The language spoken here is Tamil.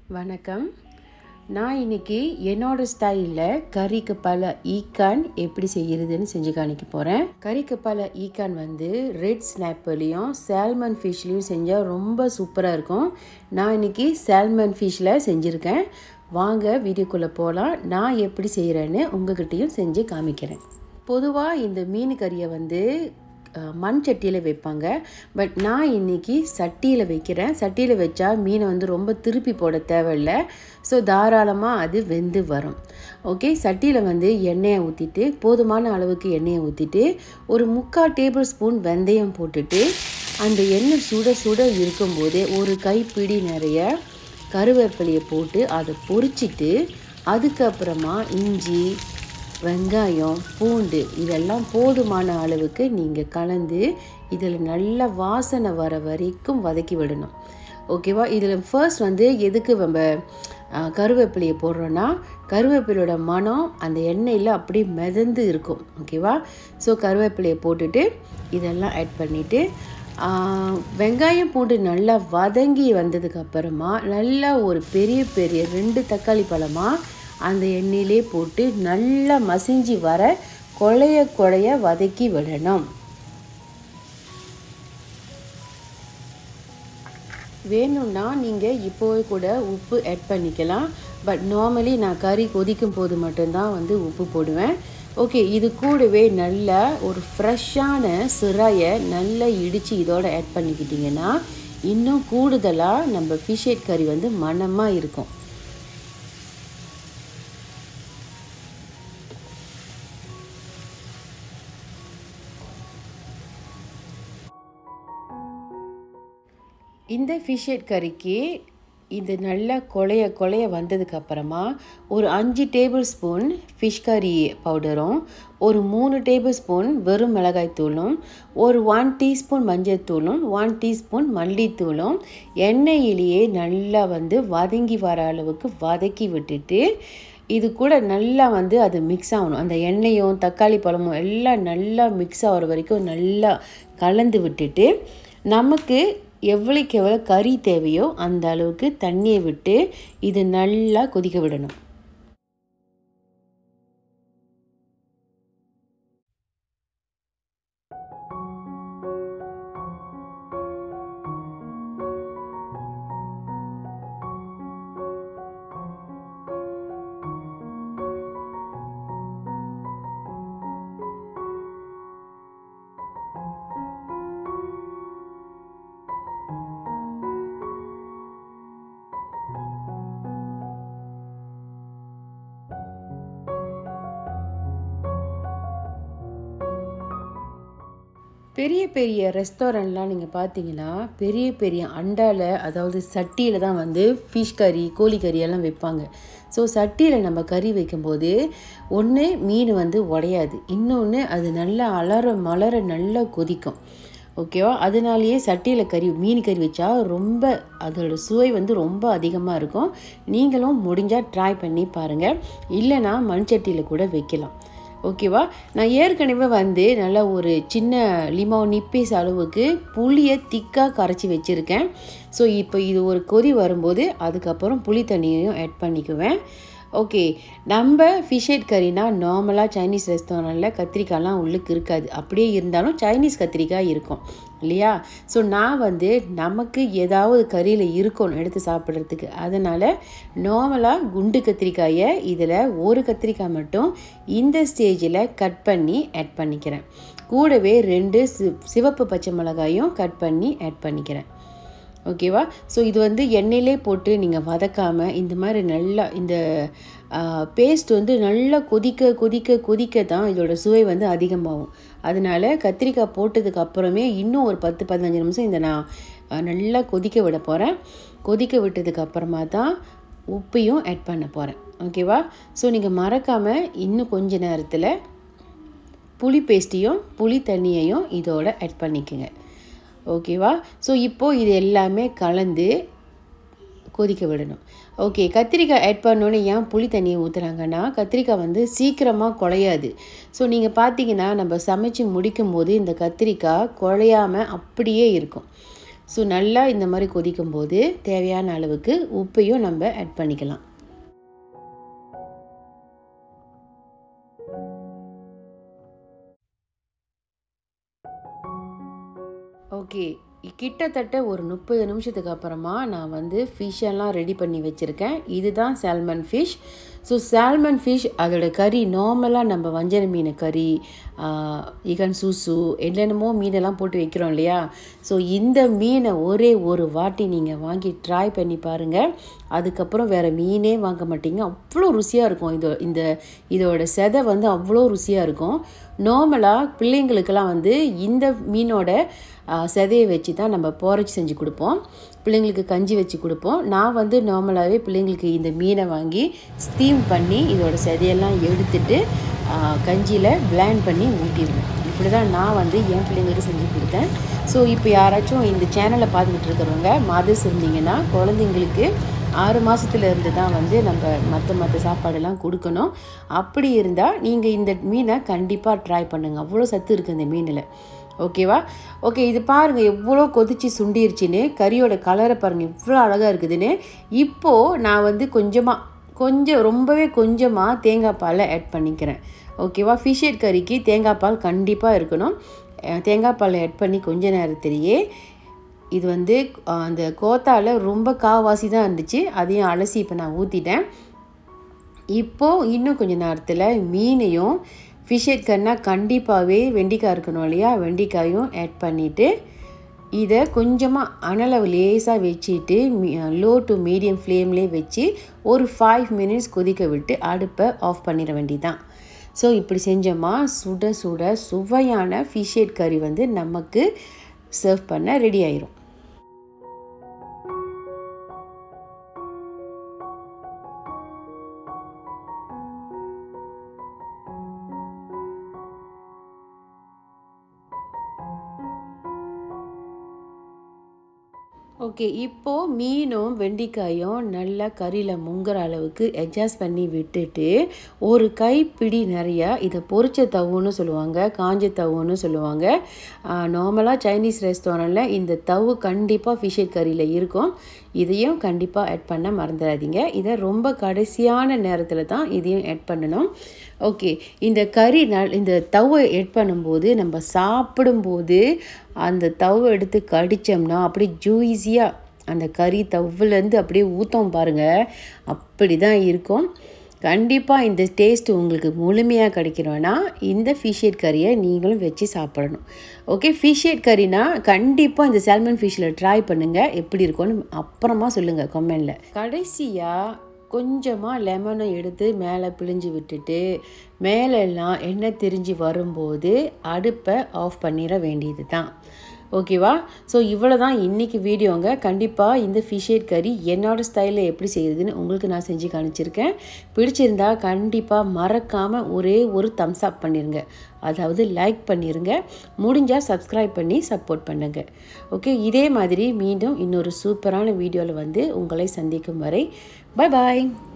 வணக்கம் நான் இன்னைக்கு என்னோட ஸ்டைலில் கறிக்கு பல ஈக்கான் எப்படி செய்கிறதுன்னு செஞ்சு காணிக்க போகிறேன் கறிக்கு பல ஈக்கான் வந்து ரெட் ஸ்னாப்லேயும் சால்மன் ஃபிஷ்லேயும் செஞ்சால் ரொம்ப சூப்பராக இருக்கும் நான் இன்னைக்கு சால்மன் ஃபிஷ்ஷில் செஞ்சுருக்கேன் வாங்க வீடியோக்குள்ளே போகலாம் நான் எப்படி செய்கிறேன்னு உங்ககிட்டயும் செஞ்சு காமிக்கிறேன் பொதுவாக இந்த மீன் கறியை வந்து அஹ், மண் சட்டியில் வைப்பாங்க பட் நான் இன்னைக்கு சட்டியில் வைக்கிறேன் சட்டியில் வச்சா மீனை வந்து ரொம்ப திருப்பி போட தேவையில்ல ஸோ தாராளமாக அது வெந்து வரும் ஓகே சட்டியில் வந்து எண்ணெயை ஊற்றிட்டு போதுமான அளவுக்கு எண்ணெயை ஊற்றிட்டு ஒரு முக்கால் டேபிள் ஸ்பூன் வெந்தயம் போட்டுட்டு அந்த எண்ணெய் சுட சுட இருக்கும்போதே ஒரு கைப்பிடி நிறைய கருவேப்பிலையை போட்டு அதை பொரிச்சிட்டு அதுக்கப்புறமா இஞ்சி வெங்காயம் பூண்டு இதெல்லாம் போதுமான அளவுக்கு நீங்கள் கலந்து இதில் நல்ல வாசனை வர வரைக்கும் வதக்கி விடணும் ஓகேவா இதில் ஃபர்ஸ்ட் வந்து எதுக்கு நம்ம அஹ், கருவேப்பிலையை போடுறோன்னா கருவேப்பிலையோட மனம் அந்த எண்ணெயில் அப்படியே மிதந்து இருக்கும் ஓகேவா ஸோ கருவேப்பிலையை போட்டுட்டு இதெல்லாம் ஆட் பண்ணிவிட்டு வெங்காயம் பூண்டு நல்லா வதங்கி வந்ததுக்கு அப்புறமா நல்லா ஒரு பெரிய பெரிய ரெண்டு தக்காளி பழமாக அந்த எண்ணெயிலே போட்டு நல்லா மசிஞ்சு வர கொழைய கொழைய வதக்கி விடணும் வேணும்னா நீங்கள் இப்போவே கூட உப்பு ஆட் பண்ணிக்கலாம் பட் நார்மலி நான் கறி கொதிக்கும் போது மட்டும்தான் வந்து உப்பு போடுவேன் ஓகே இது கூடவே நல்லா ஒரு ஃப்ரெஷ்ஷான சிராயை நல்லா இடித்து இதோட ஆட் பண்ணிக்கிட்டிங்கன்னா இன்னும் கூடுதலாக நம்ம ஃபிஷ் ஹெட் கறி வந்து மணமாக இருக்கும் இந்த ஃபிஷ் ஹெட் கறிக்கு இது நல்லா கொலைய கொலைய வந்ததுக்கு அப்புறமா ஒரு அஞ்சு டேபிள் ஸ்பூன் ஃபிஷ் கறி பவுடரும் ஒரு மூணு டேபிள் ஸ்பூன் வெறும் மிளகாய் தூளும் ஒரு ஒன் டீஸ்பூன் மஞ்சள் தூளும் ஒன் டீஸ்பூன் மல்லித்தூளும் எண்ணெயிலேயே நல்லா வந்து வதங்கி வர அளவுக்கு வதக்கி விட்டுட்டு இது கூட நல்லா வந்து அது மிக்ஸ் ஆகணும் அந்த எண்ணெயும் தக்காளி பழமும் எல்லாம் நல்லா மிக்ஸ் ஆகிற வரைக்கும் நல்லா கலந்து விட்டுட்டு நமக்கு எவ்வளோக்கு எவ்வளோ கறி தேவையோ அந்த அளவுக்கு தண்ணியை விட்டு இது நல்லா கொதிக்க விடணும் பெரிய பெரிய ரெஸ்டாரண்ட்லாம் நீங்கள் பார்த்தீங்கன்னா பெரிய பெரிய அண்டாவில் அதாவது சட்டியில் தான் வந்து ஃபிஷ் கறி கோழி கறி எல்லாம் வைப்பாங்க ஸோ சட்டியில் நம்ம கறி வைக்கும்போது ஒன்று மீன் வந்து உடையாது இன்னொன்று அது நல்லா அலற மலர நல்லா கொதிக்கும் ஓகேவா அதனாலேயே சட்டியில் கறி மீன் கறி வச்சா ரொம்ப அதோட சுவை வந்து ரொம்ப அதிகமாக இருக்கும் நீங்களும் முடிஞ்சால் ட்ரை பண்ணி பாருங்கள் இல்லைனா மண் சட்டியில் கூட வைக்கலாம் ஓகேவா நான் ஏற்கனவே வந்து நல்லா ஒரு சின்ன லிமோ நிப்பீஸ் அளவுக்கு புளியை திக்காக கரைச்சி வச்சுருக்கேன் ஸோ இப்போ இது ஒரு கொதி வரும்போது அதுக்கப்புறம் புளி தண்ணியையும் ஆட் பண்ணிக்குவேன் ஓகே நம்ம ஃபிஷ் ஹெட் கறினா நார்மலாக சைனீஸ் ரெஸ்டாரண்ட்டில் கத்திரிக்காய்லாம் உள்ளுக்கு இருக்காது அப்படியே இருந்தாலும் சைனீஸ் கத்திரிக்காய் இருக்கும் இல்லையா ஸோ நான் வந்து நமக்கு ஏதாவது கறியில் இருக்கணும் எடுத்து சாப்பிட்றதுக்கு அதனால் நார்மலாக குண்டு கத்திரிக்காயை இதில் ஒரு கத்திரிக்காய் மட்டும் இந்த ஸ்டேஜில் கட் பண்ணி ஆட் பண்ணிக்கிறேன் கூடவே ரெண்டு சி சிவப்பு பச்சை மிளகாயும் கட் பண்ணி ஆட் பண்ணிக்கிறேன் ஓகேவா ஸோ இது வந்து எண்ணெயிலே போட்டு நீங்கள் வதக்காமல் இந்த மாதிரி நல்லா இந்த பேஸ்ட் வந்து நல்லா கொதிக்க கொதிக்க கொதிக்க தான் இதோட சுவை வந்து அதிகமாகும் அதனால கத்திரிக்காய் போட்டதுக்கு அப்புறமே இன்னும் ஒரு பத்து பதினஞ்சு நிமிஷம் இந்த நான் ஆ, நல்லா கொதிக்க விட போகிறேன் கொதிக்க விட்டதுக்கு அப்புறமா தான் உப்பையும் ஆட் பண்ண போகிறேன் ஓகேவா ஸோ நீங்கள் மறக்காமல் இன்னும் கொஞ்ச நேரத்தில் புளி பேஸ்ட்டையும் புளி தண்ணியையும் இதோட ஆட் பண்ணிக்கோங்க ஓகேவா ஸோ இப்போது இது எல்லாமே கலந்து கொதிக்க விடணும் ஓகே கத்திரிக்காய் ஆட் பண்ணோன்னே ஏன் புளி தண்ணியை ஊற்றுறாங்கன்னா கத்திரிக்காய் வந்து சீக்கிரமாக குழையாது ஸோ நீங்கள் பார்த்தீங்கன்னா நம்ம சமைச்சு முடிக்கும் போது இந்த கத்திரிக்காய் குழையாமல் அப்படியே இருக்கும் ஸோ நல்லா இந்த மாதிரி கொதிக்கும் போது தேவையான அளவுக்கு உப்பையும் நம்ம ஆட் பண்ணிக்கலாம் ஓகே கிட்டத்தட்ட ஒரு முப்பது நிமிஷத்துக்கு அப்புறமா நான் வந்து ஃபிஷ்ஷெல்லாம் ரெடி பண்ணி வச்சுருக்கேன் இதுதான் salmon fish so salmon fish அதோட கறி நார்மலாக நம்ம வஞ்சர மீன் கறி இகன் சூசு என்னென்னமோ மீனெல்லாம் போட்டு வைக்கிறோம் இல்லையா ஸோ இந்த மீனை ஒரே ஒரு வாட்டி நீங்கள் வாங்கி ட்ரை பண்ணி பாருங்கள் அதுக்கப்புறம் வேறு மீனே வாங்க மாட்டீங்க அவ்வளோ ருசியாக இருக்கும் இதோ இந்த இதோட செதை வந்து அவ்வளோ ருசியாக இருக்கும் நார்மலாக பிள்ளைங்களுக்கெல்லாம் வந்து இந்த மீனோட செதையை வச்சு தான் நம்ம போரச்சு செஞ்சு கொடுப்போம் பிள்ளைங்களுக்கு கஞ்சி வச்சு கொடுப்போம் நான் வந்து நார்மலாகவே பிள்ளைங்களுக்கு இந்த மீனை வாங்கி ஸ்டீம் பண்ணி இதோட செதையெல்லாம் எடுத்துட்டு கஞ்சியில் பிளாண்ட் பண்ணி ஊட்டிடுவேன் இப்படி தான் நான் வந்து என் பிள்ளைங்களுக்கு செஞ்சு கொடுத்தேன் ஸோ இப்போ யாராச்சும் இந்த சேனலை பார்த்துக்கிட்டு இருக்கிறவங்க மதர்ஸ் இருந்தீங்கன்னா குழந்தைங்களுக்கு ஆறு மாதத்துல இருந்து தான் வந்து நம்ம மற்ற மற்ற சாப்பாடெல்லாம் கொடுக்கணும் அப்படி இருந்தால் நீங்கள் இந்த மீனை கண்டிப்பாக ட்ரை பண்ணுங்கள் அவ்வளோ சத்து இருக்குது இந்த மீனில் ஓகேவா ஓகே இது பாருங்கள் எவ்வளோ கொதிச்சு சுண்டிருச்சுன்னு கறியோட கலரை பாருங்கள் எவ்வளோ அழகாக இருக்குதுன்னு இப்போது நான் வந்து கொஞ்சமாக கொஞ்சம் ரொம்பவே கொஞ்சமாக தேங்காய் பாலை ஆட் பண்ணிக்கிறேன் ஓகேவா ஃபிஷ்ஷெட் கறிக்கு தேங்காய் பால் கண்டிப்பாக இருக்கணும் தேங்காய் பாலை ஆட் பண்ணி கொஞ்ச நேரத்திலேயே இது வந்து அந்த கோத்தாவில் ரொம்ப காவாசி தான் இருந்துச்சு அதையும் அலசி இப்போ நான் ஊற்றிட்டேன் இப்போது இன்னும் கொஞ்சம் நேரத்தில் மீனையும் ஃபிஷ் கன்னா கண்டிப்பாகவே வெண்டிக்காய் இருக்கணும் இல்லையா வெண்டிக்காயும் ஆட் பண்ணிவிட்டு இதை கொஞ்சமாக அனலவு லேசாக வச்சுட்டு லோ டு மீடியம் ஃப்ளேம்லேயே வச்சு ஒரு ஃபைவ் மினிட்ஸ் கொதிக்க விட்டு அடுப்பை ஆஃப் பண்ணிட வேண்டியதான் ஸோ இப்படி செஞ்சோமா சுட சுட சுவையான ஃபிஷ்ஷேட் கறி வந்து நமக்கு சர்வ் பண்ண ரெடி ஆயிரும் ஓகே இப்போது மீனும் வெண்டிக்காயும் நல்லா கறியில் முங்குற அளவுக்கு அட்ஜஸ்ட் பண்ணி விட்டுட்டு ஒரு கைப்பிடி நிறையா இதை பொரிச்ச தவுன்னு சொல்லுவாங்க காஞ்ச தவுன்னு சொல்லுவாங்க நார்மலாக சைனீஸ் ரெஸ்டாரண்ட்டில் இந்த தவு கண்டிப்பாக ஃபிஷ்ஷட் கறியில் இருக்கும் இதையும் கண்டிப்பாக ஆட் பண்ண மறந்துடாதீங்க இதை ரொம்ப கடைசியான நேரத்தில் தான் இதையும் ஆட் பண்ணணும் ஓகே இந்த கறி நல் இந்த தவை ஆட் பண்ணும்போது நம்ம சாப்பிடும்போது அந்த தவை எடுத்து கடித்தோம்னா அப்படியே ஜூஸியாக அந்த கறி தவ்வுலேருந்து அப்படியே ஊற்றோம் பாருங்கள் அப்படி தான் இருக்கும் கண்டிப்பாக இந்த டேஸ்ட் உங்களுக்கு முழுமையாக கிடைக்கணும்னா இந்த ஃபிஷ்ஷேட் கறியை நீங்களும் வச்சு சாப்பிடணும் ஓகே ஃபிஷ்ஷேட் கறினா கண்டிப்பாக இந்த சால்மன் ஃபிஷ்ஷில் ட்ரை பண்ணுங்கள் எப்படி இருக்கும்னு அப்புறமா சொல்லுங்கள் கமெண்டில் கடைசியாக கொஞ்சமாக லெமனை எடுத்து மேலே பிழிஞ்சு விட்டுட்டு மேலெல்லாம் எண்ணெய் திரிஞ்சு வரும்போது அடுப்பை ஆஃப் பண்ணிட வேண்டியது தான் ஓகேவா ஸோ இவ்வளோ தான் இன்றைக்கி வீடியோங்க கண்டிப்பாக இந்த ஃபிஷ்ஷேட் கறி என்னோடய ஸ்டைலில் எப்படி செய்யுதுன்னு உங்களுக்கு நான் செஞ்சு காமிச்சிருக்கேன் பிடிச்சிருந்தா கண்டிப்பாக மறக்காமல் ஒரே ஒரு தம்ஸ் அப் பண்ணிடுங்க அதாவது லைக் பண்ணிடுங்க முடிஞ்சால் சப்ஸ்கிரைப் பண்ணி சப்போர்ட் பண்ணுங்கள் ஓகே இதே மாதிரி மீண்டும் இன்னொரு சூப்பரான வீடியோவில் வந்து உங்களை சந்திக்கும் வரை பாய் பாய்